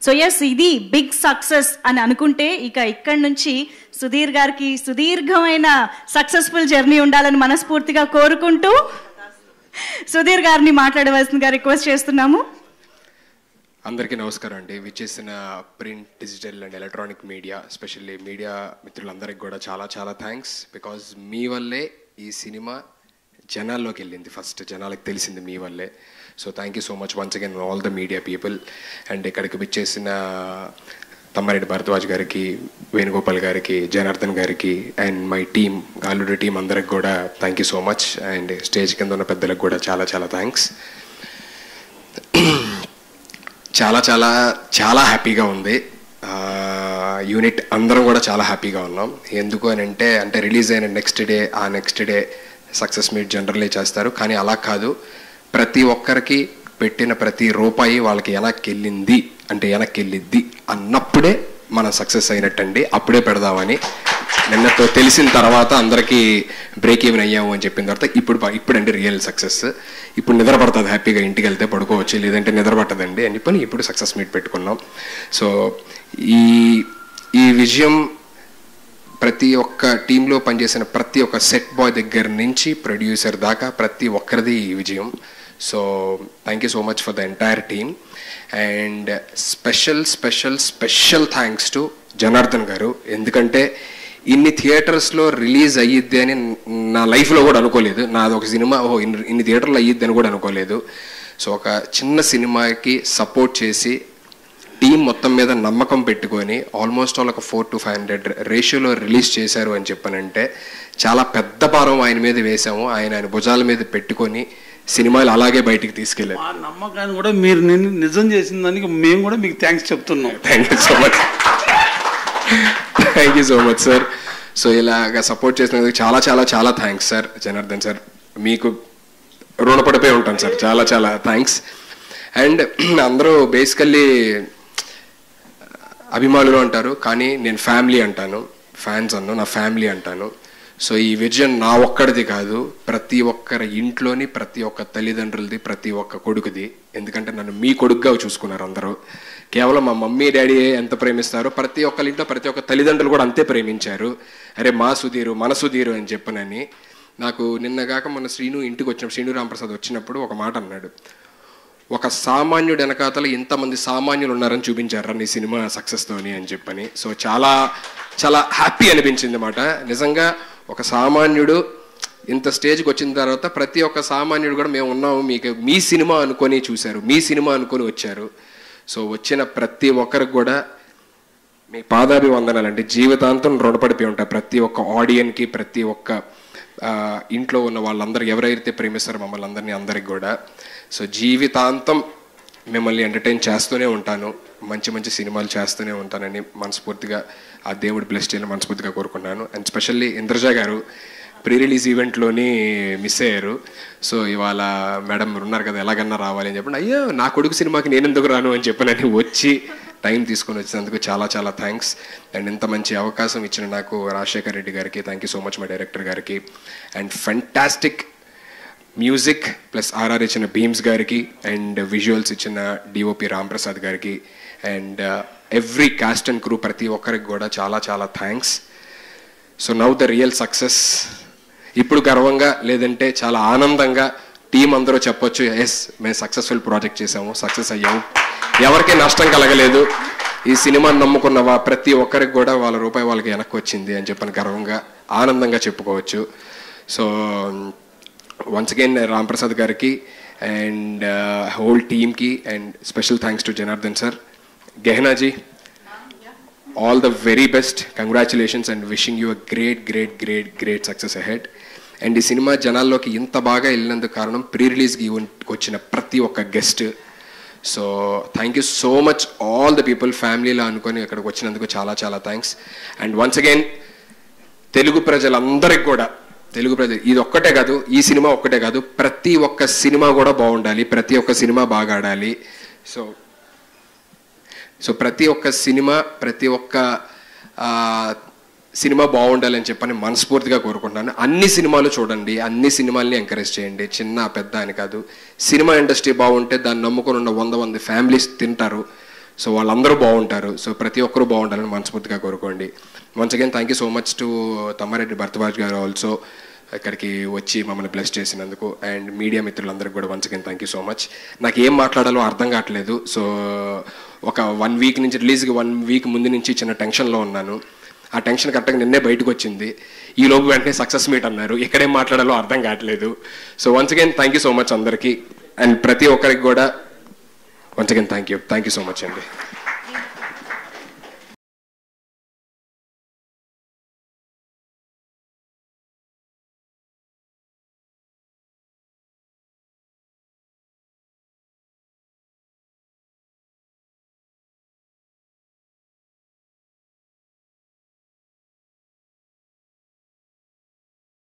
so yes ఇది big success అని అనుకుంటే ఇక ఇక్కడి నుంచి సుధీర్ గారికి సుదీర్ఘమైన సక్సెస్ఫుల్ జర్నీ ఉండాలని మనస్ఫూర్తిగా కోరుకుంటూ సుధీర్ గారిని మాట్లాడవలసిందిగా రిక్వెస్ట్ చేస్తున్నాము అందరికీ నమస్కారం అండి విచ్చేసిన print digital and electronic media specially media మిత్రులందరికీ కూడా చాలా చాలా థ్యాంక్స్ బికాజ్ మీ వల్లే ఈ సినిమా జనాల్లోకి వెళ్ళింది ఫస్ట్ జనాలకు తెలిసింది మీ వల్లే so thank you so much once again all the media people and ఇక్కడికి విచ్చేసిన తమ్మారెడ్డి భరద్వాజ్ గారికి వేణుగోపాల్ గారికి జనార్దన్ గారికి and my team Galudi team అందరికి కూడా thank you so much and stage కింద ఉన్న పెద్దలకు కూడా చాలా చాలా థ్యాంక్స్ చాలా చాలా చాలా హ్యాపీగా ఉంది ఆ, యూనిట్ అందరం కూడా చాలా హ్యాపీగా ఉన్నాం ఎందుకు అని అంటే అంటే రిలీజ్ అయిన నెక్స్ట్ డే ఆ next day success meet generally చేస్తారు కానీ అలా కాదు ప్రతి ఒక్కరికి పెట్టిన ప్రతి రూపాయి వాళ్ళకి వెనక్కి వెళ్ళింది అంటే వెనక్కి వెళ్ళిద్ది అన్నప్పుడే మనం సక్సెస్ అయినట్టండి అప్పుడే పెడదామని నిన్నతో తెలిసిన తర్వాత అందరికీ బ్రేక్ ఈవెన్ అయ్యాము అని చెప్పిన తర్వాత ఇప్పుడు ప- ఇప్పుడండి రియల్ సక్సెస్ ఇప్పుడు నిద్ర పడుతుంది హ్యాపీగా ఇంటికి వెళ్తే పడుకోవచ్చు లేదంటే నిద్ర పట్టదండి అని చెప్పని ఇప్పుడు సక్సెస్ మీట్ పెట్టుకున్నాం సో ఈ ఈ విజయం ప్రతి ఒక్క టీంలో పనిచేసిన ప్రతి ఒక్క సెట్ బాయ్ దగ్గర నుంచి ప్రొడ్యూసర్ దాకా ప్రతి ఒక్కరిది ఈ విజయం so thank you so much for the entire team and special special special thanks to Janardhan గారు ఎందుకంటే ఇన్ని థియేటర్స్లో రిలీజ్ అయ్యిద్ది అని నా లైఫ్లో కూడా అనుకోలేదు నాది ఒక సినిమా ఓ ఇన్ని ఇన్ని థియేటర్లో అయ్యిద్ది అని కూడా అనుకోలేదు సో ఒక చిన్న సినిమాకి సపోర్ట్ చేసి టీం మొత్తం మీద నమ్మకం పెట్టుకొని ఆల్మోస్ట్ ఆల్ ఒక ఫోర్ టు ఫైవ్ హండ్రెడ్ రేషియోలో రిలీజ్ చేశారు అని చెప్పనంటే చాలా పెద్ద భారం ఆయన మీద వేశాము ఆయన ఆయన భుజాల మీద పెట్టుకొని సినిమాలు అలాగే బయటికి తీసుకెళ్ళారు ఆ నమ్మకాన్ని కూడా మీరు నిన్ను నిజం చేసిన దానికి మేము కూడా మీకు థ్యాంక్స్ చెప్తున్నాం thank you so much thank you so much sir so ఇలాగ సపోర్ట్ చేసినందుకు చాలా చాలా చాలా థ్యాంక్స్ సార్ జనార్దన్ సార్ మీకు రుణపడిపోయి ఉంటాను సార్ చాలా చాలా థ్యాంక్స్ అండ్ అందరూ బేసికల్లీ అభిమానులు అంటారు కానీ నేను ఫ్యామిలీ అంటాను ఫ్యాన్స్ అన్ను నా ఫ్యామిలీ అంటాను సో ఈ విజన్ నా ఒక్కడిది కాదు ప్రతి ఒక్కరి ఇంట్లోని ప్రతి ఒక్క తల్లిదండ్రులది ప్రతి ఒక్క కొడుకుది ఎందుకంటే నన్ను మీ కొడుకుగా చూసుకున్నారు అందరూ కేవలం మా మమ్మీ డాడీ ఎంత ప్రేమిస్తారో ప్రతి ఒక్కరి ఇంట్లో ప్రతి ఒక్క తల్లిదండ్రులు కూడా అంతే ప్రేమించారు అరే మా సుధీరు మన సుధీరు అని చెప్పనని నాకు నిన్నగాక మన శ్రీను ఇంటికి వచ్చినప్పుడు శ్రీను రామప్రసాద్ వచ్చినప్పుడు ఒక మాట అన్నాడు ఒక సామాన్యుడు వెనకాతల ఇంతమంది సామాన్యులు ఉన్నారని చూపించారు నీ సినిమా సక్సెస్తోని అని చెప్పని సో చాలా చాలా హ్యాపీ అనిపించింది అన్నమాట నిజంగా ఒక సామాన్యుడు ఇంత స్టేజ్కి వచ్చిన తర్వాత ప్రతి ఒక్క సామాన్యుడు కూడా మేము ఉన్నాము మీకు మీ సినిమా అనుకొని చూశారు మీ సినిమా అనుకొని వచ్చారు సో వచ్చిన ప్రతి ఒక్కరికి కూడా మీ పాదాభివందనాలండి జీవితాంతం రుణపడిపోయి ఉంటాయి ప్రతి ఒక్క ఆడియన్కి ప్రతి ఒక్క ఆ, ఇంట్లో ఉన్న వాళ్ళందరూ ఎవరైతే ప్రేమిస్తారో మమ్మల్ని అందరినీ అందరికి కూడా సో జీవితాంతం మిమ్మల్ని ఎంటర్టైన్ చేస్తూనే ఉంటాను మంచి మంచి సినిమాలు చేస్తూనే ఉంటానని మనస్ఫూర్తిగా ఆ దేవుడు బ్లెస్ చేయాలని మనస్ఫూర్తిగా కోరుకున్నాను అండ్ స్పెషల్లీ ఇంద్రజ గారు ప్రీ రిలీజ్ ఈవెంట్లోని మిస్ అయ్యారు సో ఇవాళ మేడం ఉన్నారు కదా ఎలాగన్నా రావాలి అని చెప్పండి అయ్యో నా కొడుకు సినిమాకి నేను ఎందుకు రాను అని చెప్పనని వచ్చి టైం తీసుకొని వచ్చినందుకు చాలా చాలా థ్యాంక్స్ అండ్ ఇంత మంచి అవకాశం ఇచ్చిన నాకు రాజశేఖర్ రెడ్డి గారికి థ్యాంక్ యూ సో మచ్ మా డైరెక్టర్ గారికి and fantastic music plus RR ఇచ్చిన భీమ్స్ గారికి అండ్ విజువల్స్ ఇచ్చిన డిఓపి రాంప్రసాద్ గారికి and every cast and crew ప్రతి ఒక్కరికి కూడా చాలా చాలా thanks so now the real success ఇప్పుడు గర్వంగా లేదంటే చాలా ఆనందంగా టీం అందరూ చెప్పొచ్చు ఎస్ మేము సక్సెస్ఫుల్ ప్రాజెక్ట్ చేసాము సక్సెస్ అయ్యాము ఎవరికి నష్టం కలగలేదు ఈ సినిమాని నమ్ముకున్న వా ప్రతి ఒక్కరికి కూడా వాళ్ళ రూపాయి వాళ్ళకి వెనక్కి వచ్చింది అని చెప్పని గర్వంగా ఆనందంగా చెప్పుకోవచ్చు సో వన్స్ అగైన్ రాంప్రసాద్ గారికి అండ్ హోల్ టీమ్కి and special thanks to Janardhan sir గెహనాజీ all the very best congratulations and wishing you a great great great great success ahead and ఈ సినిమా జనాల్లోకి ఇంత బాగా వెళ్ళినందుకు కారణం ప్రీ రిలీజ్కి వచ్చిన ప్రతి ఒక్క guest so thank you so much all the people ఫ్యామిలీలో అనుకొని ఇక్కడికి వచ్చినందుకు చాలా చాలా thanks and once again Telugu ప్రజలందరికి కూడా తెలుగు ప్రజలు ఇది ఒక్కటే కాదు ఈ సినిమా ఒక్కటే కాదు ప్రతి ఒక్క సినిమా కూడా బాగుండాలి ప్రతి ఒక్క సినిమా బాగా ఆడాలి సో సో ప్రతి ఒక్క సినిమా ప్రతి ఒక్క ఆ, సినిమా బాగుండాలని చెప్పని మనస్ఫూర్తిగా కోరుకుంటున్నాను అన్ని సినిమాలు చూడండి అన్ని సినిమాల్ని ఎంకరేజ్ చేయండి చిన్న పెద్ద అని కాదు సినిమా ఇండస్ట్రీ బాగుంటే దాన్ని నమ్ముకొని ఉన్న వంద మంది ఫ్యామిలీస్ తింటారు సో వాళ్ళందరూ బాగుంటారు సో ప్రతి ఒక్కరూ బాగుండాలని మనస్ఫూర్తిగా కోరుకోండి once again thank you so much to Tammareddy Bharadwaj గారు ఆల్సో ఇక్కడికి వచ్చి మమ్మల్ని బ్లెస్ చేసినందుకు అండ్ మీడియా మిత్రులందరికీ కూడా once again thank you so much నాకు ఏం మాట్లాడాలో అర్థం కావట్లేదు సో ఒక వన్ వీక్ నుంచి రిలీజ్కి వన్ వీక్ ముందు నుంచి చిన్న టెన్షన్లో ఉన్నాను ఆ టెన్షన్ కరెక్ట్గా నిన్నే బయటకు వచ్చింది ఈ లోపు వెంటనే సక్సెస్ మీట్ అన్నారు ఎక్కడేం మాట్లాడాలో అర్థం కావట్లేదు so once again thank you so much అందరికీ అండ్ ప్రతి ఒక్కరికి కూడా once again thank you thank you so much అండి